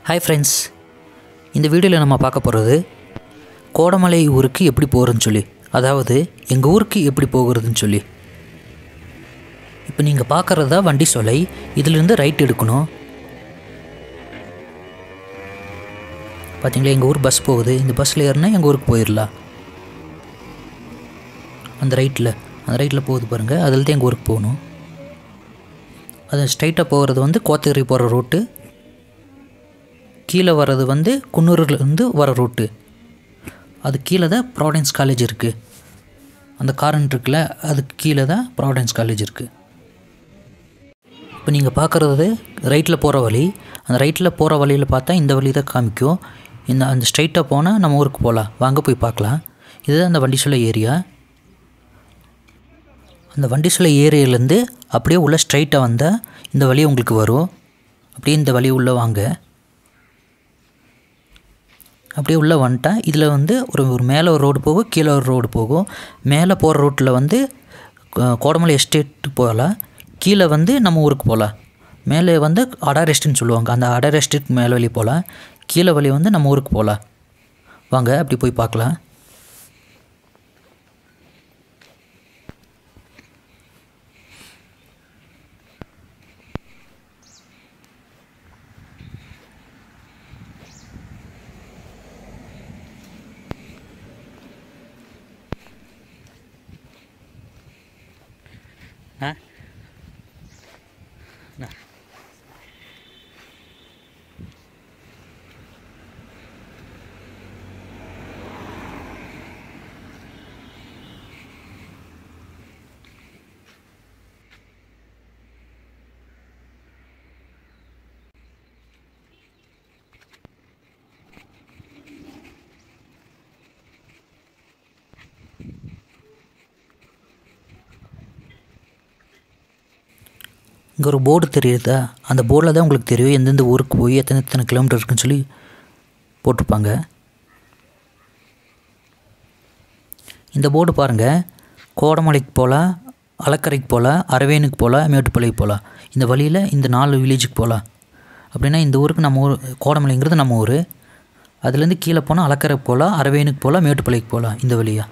hi friends இந்த வீடியோவில் நம்ம பார்க்க போகிறது கோடமலை ஊருக்கு எப்படி போகிறதுன்னு சொல்லி அதாவது எங்கள் ஊருக்கு எப்படி போகிறதுன்னு சொல்லி இப்போ நீங்கள் பார்க்குறது தான் வண்டி சொலை இதிலிருந்து ரைட் எடுக்கணும் பார்த்தீங்களா எங்கள் ஊர் பஸ் போகுது இந்த பஸ்ஸில் ஏறினா எங்கள் ஊருக்கு போயிடலாம் அந்த ரைட்டில் அந்த ரைட்டில் போகுது பாருங்கள் அதில் தான் எங்கள் ஊருக்கு போகணும் அது ஸ்ட்ரைட்டாக போகிறது வந்து கோத்தகிரி போகிற ரூட்டு கீழே வர்றது வந்து குன்னூர்லேருந்து வர ரூட்டு அது கீழே தான் ப்ராவிடன்ஸ் காலேஜ் இருக்குது அந்த காரன் இருக்குல்ல அதுக்கு கீழே தான் ப்ராவிடன்ஸ் காலேஜ் இருக்குது இப்போ நீங்கள் பார்க்குறது ரைட்டில் போகிற வழி அந்த ரைட்டில் போகிற வழியில் பார்த்தா இந்த வழி தான் காமிக்கும் இந்த அந்த ஸ்ட்ரைட்டாக போனால் நம்ம ஊருக்கு போகலாம் வாங்க போய் பார்க்கலாம் இதுதான் அந்த வண்டிசோலை ஏரியா அந்த வண்டிசோலை ஏரியாலேருந்து அப்படியே உள்ள ஸ்ட்ரைட்டாக வந்தால் இந்த வழி உங்களுக்கு வரும் அப்படியே இந்த வழி உள்ளே வாங்க அப்படியே உள்ளே வந்துட்டா இதில் வந்து ஒரு ஒரு மேலே ஒரு ரோடு போகும் கீழே ஒரு ரோடு போகும் மேலே போகிற ரோட்டில் வந்து கோ- கோடமலை எஸ்டேட் போகலாம் கீழே வந்து நம்ம ஊருக்கு போகலாம் மேலே வந்து அடார் எஸ்டேட்னு சொல்லுவாங்க அந்த அடார் எஸ்டேட் மேலே வழி போகலாம் கீழே வழி வந்து நம்ம ஊருக்கு போகலாம் வாங்க அப்படி போய் பார்க்கலாம் ஆ இங்கே ஒரு போர்டு தெரியுதா அந்த போர்டில் தான் உங்களுக்கு தெரியும் எந்தெந்த ஊருக்கு போய் எத்தனை எத்தனை கிலோமீட்டர் இருக்குன்னு சொல்லி போட்டிருப்பாங்க இந்த போர்டு பாருங்கள் கோடமலைக்கு போகலாம் அலக்கரைக்கு போகலாம் அரவேனுக்கு போகலாம் மேட்டுப்பாளையம் போகலாம் இந்த வழியில் இந்த நாலு வில்லேஜுக்கு போகலாம் அப்படின்னா இந்த ஊருக்கு நம்ம ஊர் கோடமலைங்கிறது நம்ம ஊர் அதுலேருந்து கீழே போனால் அலக்கரை போகலாம் அரவேனுக்கு போகலாம் மேட்டுப்பாளையக்கு போகலாம் இந்த வழியாக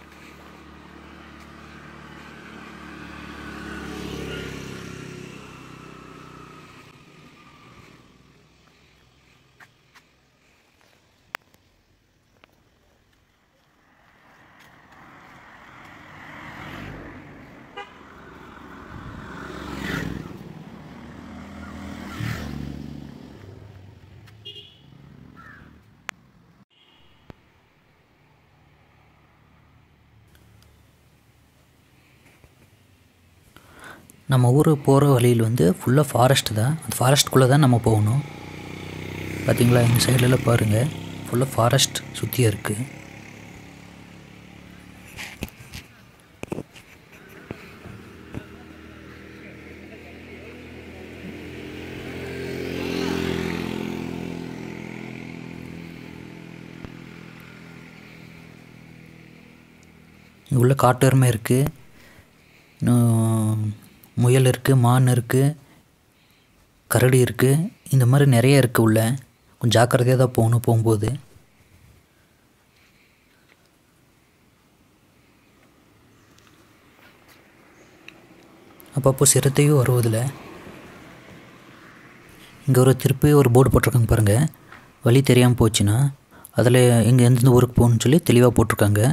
நம்ம ஊர் போகிற வழியில் வந்து ஃபுல்லாக ஃபாரஸ்ட் தான் அந்த ஃபாரஸ்ட்குள்ளே தான் நம்ம போகணும் பார்த்தீங்களா இந்த சைட்லலாம் பாருங்கள் ஃபுல்லாக ஃபாரஸ்ட் சுற்றியாக இருக்குது இங்கே உள்ள காட்டு எருமை இருக்குது இன்னும் முயல் இருக்குது மான் இருக்குது கரடி இருக்குது இந்த மாதிரி நிறைய இருக்குது உள்ள கொஞ்சம் ஜாக்கிரதையாக தான் போகணும் போகும்போது அப்பப்போ சிறுத்தையும் வருவதில்ல இங்கே ஒரு திருப்பி ஒரு போர்டு போட்டிருக்காங்க பாருங்கள் வழி தெரியாமல் போச்சுன்னா அதில் எங்கே எந்தெந்த ஊருக்கு போகணும்னு சொல்லி தெளிவாக போட்டிருக்காங்க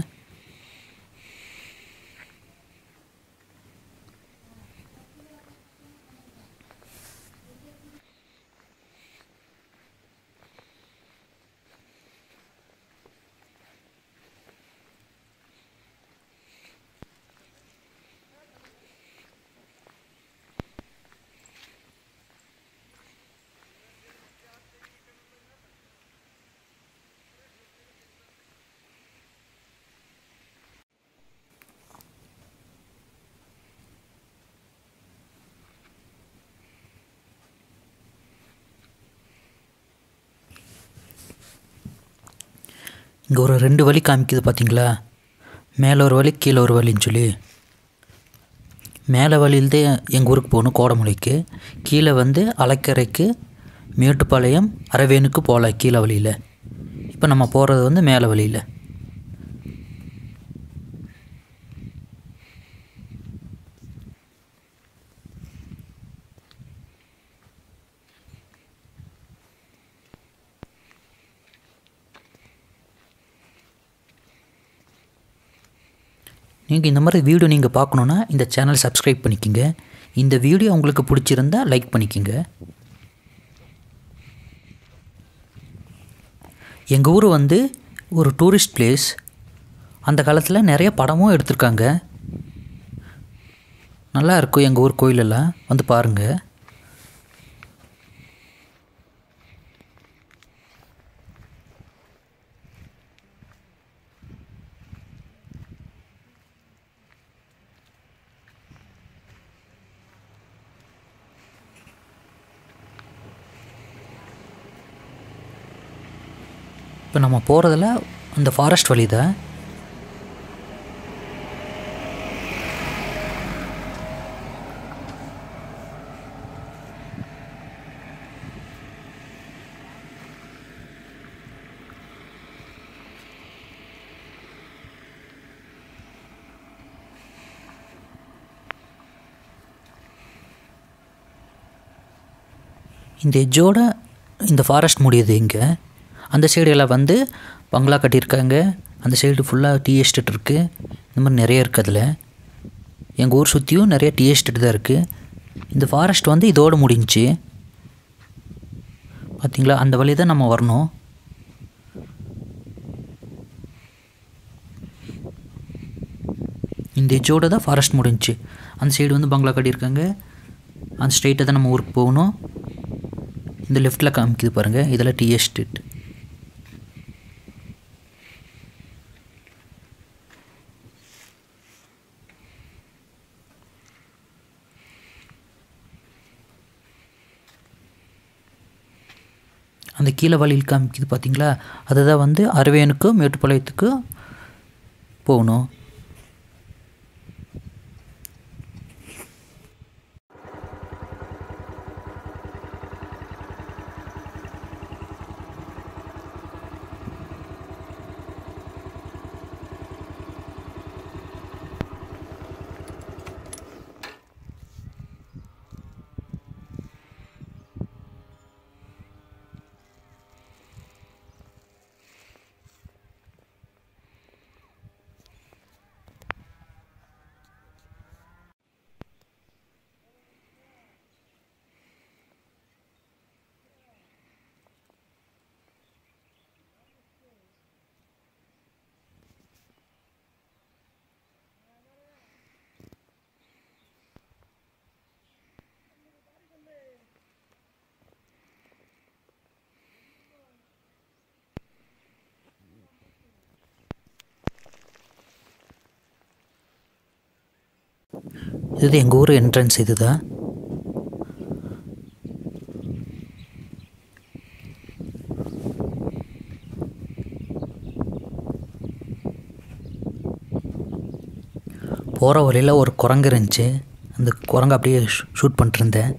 இங்கே ஒரு ரெண்டு வழி காமிக்குது பார்த்தீங்களா மேலே ஒரு வழி கீழே ஒரு வழின்னு சொல்லி மேலே வழியில்தான் எங்கள் ஊருக்கு போகணும் கோடமலைக்கு கீழே வந்து அலக்கரைக்கு மேட்டுப்பாளையம் அரவேனுக்கு போகலாம் கீழே வழியில் இப்போ நம்ம போகிறது வந்து மேலே வழியில் நீங்கள் இந்த மாதிரி வீடியோ நீங்கள் பார்க்கணுன்னா இந்த சேனல் சப்ஸ்கிரைப் பண்ணிக்கோங்க இந்த வீடியோ உங்களுக்கு பிடிச்சிருந்தா லைக் பண்ணிக்கோங்க எங்கள் ஊர் வந்து ஒரு டூரிஸ்ட் பிளேஸ் அந்த காலத்தில் நிறைய படமும் எடுத்திருக்காங்க நல்லா இருக்கும் எங்கள் ஊர் கோயிலெல்லாம் வந்து பாருங்கள் இப்போ நம்ம போகிறதுல அந்த ஃபாரஸ்ட் வழி தான் இந்த எஜ்ஜோட இந்த ஃபாரஸ்ட் முடியுது இங்கே அந்த சைடு எல்லாம் வந்து பங்களா கட்டியிருக்காங்க அந்த சைடு ஃபுல்லாக டீ எஸ்டேட் இருக்குது இந்த மாதிரி நிறைய இருக்குது அதில் எங்கள் ஊர் சுற்றியும் நிறைய டீ எஸ்டேட் தான் இருக்குது இந்த ஃபாரஸ்ட் வந்து இதோடு முடிஞ்சுச்சு பார்த்தீங்களா அந்த வழி தான் நம்ம வரணும் இந்த எஜ்ஜோட தான் ஃபாரஸ்ட் முடிஞ்சுச்சு அந்த சைடு வந்து பங்களா கட்டியிருக்காங்க அந்த ஸ்ட்ரெயிட்டாக தான் நம்ம ஊருக்கு போகணும் இந்த லெஃப்ட்டில் காமிக்குது பாருங்கள் இதெல்லாம் டீ எஸ்டேட் அந்த கீழே வழியில் காமிக்குது பார்த்தீங்களா அதுதான் வந்து அரவேனுக்கும் மேட்டுப்பாளையத்துக்கும் போகணும் இது எங்கள் ஊர் என்ட்ரன்ஸ் இது தான் போகிற வழியில் ஒரு குரங்கு இருந்துச்சு அந்த குரங்கு அப்படியே ஷூட் பண்ணிட்டுருந்தேன்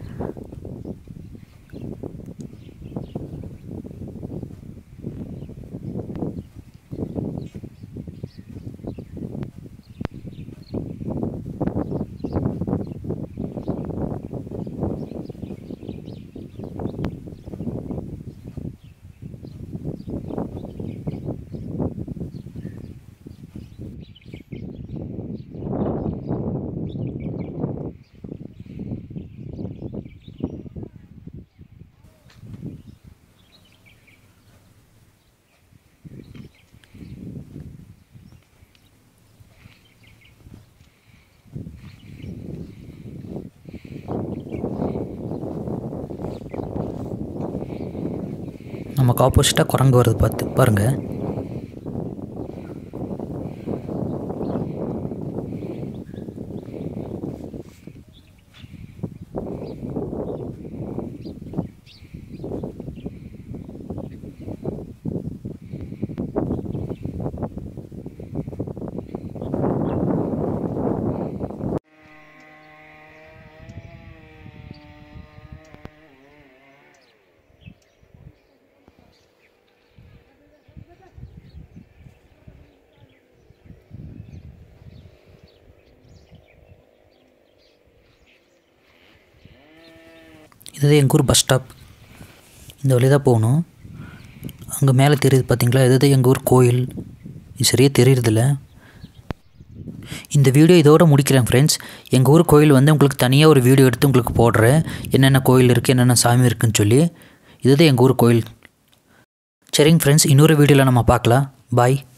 நமக்கு ஆப்போசிட்டாக குரங்கு வருது பார்த்து பாருங்கள் இதுதான் எங்கள் ஊர் பஸ் ஸ்டாப் இந்த வழி தான் போகணும் அங்கே மேலே தெரியுது பார்த்தீங்களா இதுதான் எங்கள் ஊர் கோயில் இது சரியாக தெரியறதில்ல இந்த வீடியோ இதோட முடிக்கிறேன் ஃப்ரெண்ட்ஸ் எங்கள் ஊர் கோயில் வந்து உங்களுக்கு தனியாக ஒரு வீடியோ எடுத்து உங்களுக்கு போடுறேன் என்னென்ன கோயில் இருக்குது என்னென்ன சாமி இருக்குன்னு சொல்லி இதுதான் எங்கள் ஊர் கோயில் சரிங்க ஃப்ரெண்ட்ஸ் இன்னொரு வீடியோவில் நம்ம பார்க்கலாம் பாய்